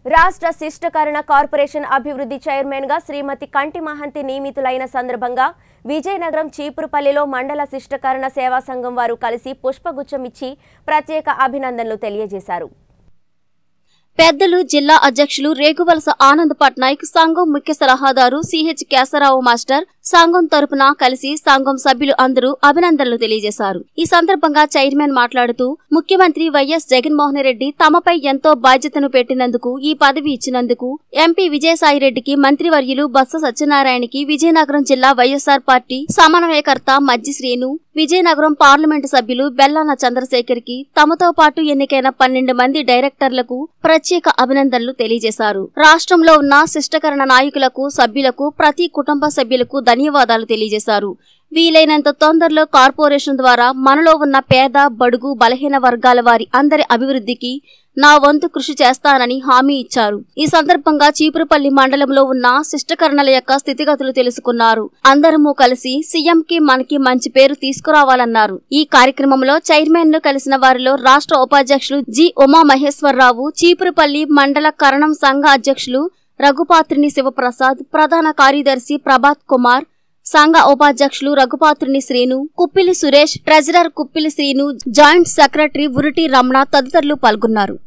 రాష్ట్ర శిష్టకరణ కార్పొరేషన్ అభివృద్ధి చైర్మన్ గా శ్రీమతి కంటి మహంతి నియమితులైన సందర్భంగా విజయనగరం చీపురుపల్లిలో మండల శిష్టకరణ సేవా సంఘం వారు కలిసి పుష్పగుచ్చం ఇచ్చి ప్రత్యేక అభినందనలు తెలియజేశారు పెద్దలు జిల్లా అధ్యక్షులు రేగువలస ఆనంద్ పట్నాయక్ సంఘం ముఖ్య సలహాదారు సిహెచ్ కేశరావు మాస్టర్ సంఘం తరపున కలిసి సంఘం సభ్యులు అందరూ అభినందనలు తెలియజేశారు ఈ సందర్భంగా చైర్మన్ మాట్లాడుతూ ముఖ్యమంత్రి వైఎస్ జగన్మోహన్ రెడ్డి తమపై ఎంతో బాధ్యతను పెట్టినందుకు ఈ పదవి ఇచ్చినందుకు ఎంపీ విజయసాయిరెడ్డికి మంత్రివర్యులు బొత్స సత్యనారాయణకి విజయనగరం జిల్లా వైఎస్ఆర్ పార్టీ సమన్వయకర్త మజ్జి శ్రీను విజయనగరం పార్లమెంటు సభ్యులు బెల్లాన చంద్రశేఖర్ కి తమతో పాటు ఎన్నికైన పన్నెండు మంది డైరెక్టర్లకు ప్రత్యేక అభినందనలు తెలియజేశారు రాష్ట్రంలో ఉన్న శిష్టకరణ నాయకులకు సభ్యులకు ప్రతి కుటుంబ సభ్యులకు ధన్యవాదాలు తెలియజేశారు వీలైనంత తొందరలో కార్పొరేషన్ ద్వారా మనలో ఉన్న పేద బడుగు బలహీన వర్గాల వారి అందరి అభివృద్ధికి నా వంతు కృషి చేస్తానని హామీ ఇచ్చారు ఈ సందర్భంగా చీపురుపల్లి మండలంలో ఉన్న శిష్టకరణల యొక్క స్థితిగతులు తెలుసుకున్నారు అందరము కలిసి సీఎం కి మనకి మంచి పేరు తీసుకురావాలన్నారు ఈ కార్యక్రమంలో చైర్మన్ ను కలిసిన వారిలో రాష్ట్ర ఉపాధ్యక్షులు జి ఉమా మహేశ్వరరావు చీపురుపల్లి మండల కరణం సంఘ అధ్యక్షులు రఘుపాత్రిని శివప్రసాద్ ప్రధాన కార్యదర్శి ప్రభాత్ కుమార్ సంఘ ఉపాధ్యక్షులు Raghupatruni Srinu Kuppili Suresh treasurer Kuppili Srinu joint secretary Uruti Ramana తదితరులు పాల్గొన్నారు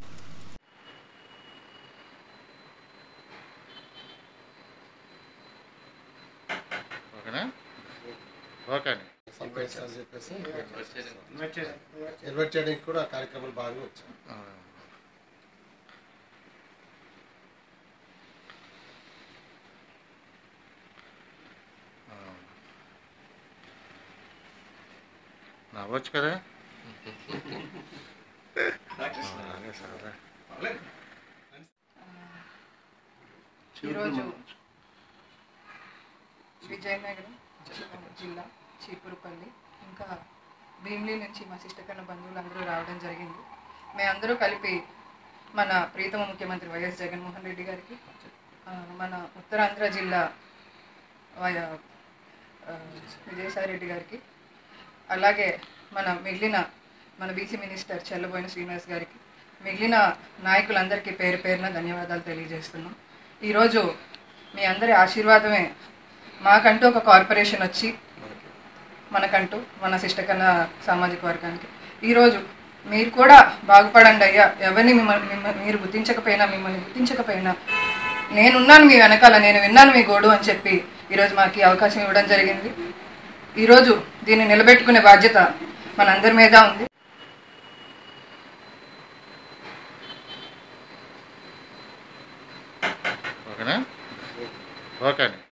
ఓకేనా ఓకే అండి సంపేస్తారు చెప్పేసి ఇన్వైట్ చేయడానికి కూడా కార్యక్రమాలు బాగా వచ్చాయి ఆ. ఆ. నవ్వచ్చు కదా అలాగే సరే ఈరోజు విజయనగరం జిల్లా చీపురుపల్లి ఇంకా భీమిలి నుంచి మా శిష్టకన్న బంధువులందరూ రావడం జరిగింది మేమందరూ కలిపి మన ప్రీతమ ముఖ్యమంత్రి వైఎస్ జగన్మోహన్ రెడ్డి గారికి ఆ, మన ఉత్తరాంధ్ర జిల్లా వయ- ఆ, విజయసాయి రెడ్డి గారికి అలాగే మన మిగిలిన మన బీసీ మినిస్టర్ చెల్లబోయిన శ్రీనివాస్ గారికి మిగిలిన నాయకులందరికీ పేరు పేరున ధన్యవాదాలు తెలియజేస్తున్నాం ఈరోజు మీ అందరి ఆశీర్వాదమే మాకంటూ ఒక కార్పొరేషన్ వచ్చి మనకంటూ మన శిష్టకన్న సామాజిక వర్గానికి ఈరోజు మీరు కూడా బాగుపడండి అయ్యా ఎవరిని మిమ్మల్ని మిమ్మల్ని మీరు గుర్తించకపోయినా మిమ్మల్ని గుర్తించకపోయినా నేనున్నాను మీ వెనకాల నేను విన్నాను మీ గోడు అని చెప్పి ఈరోజు మాకు ఈ అవకాశం ఇవ్వడం జరిగింది ఈరోజు దీన్ని నిలబెట్టుకునే బాధ్యత మనందరి మీద ఉంది ఓకేనా ఓకే అండి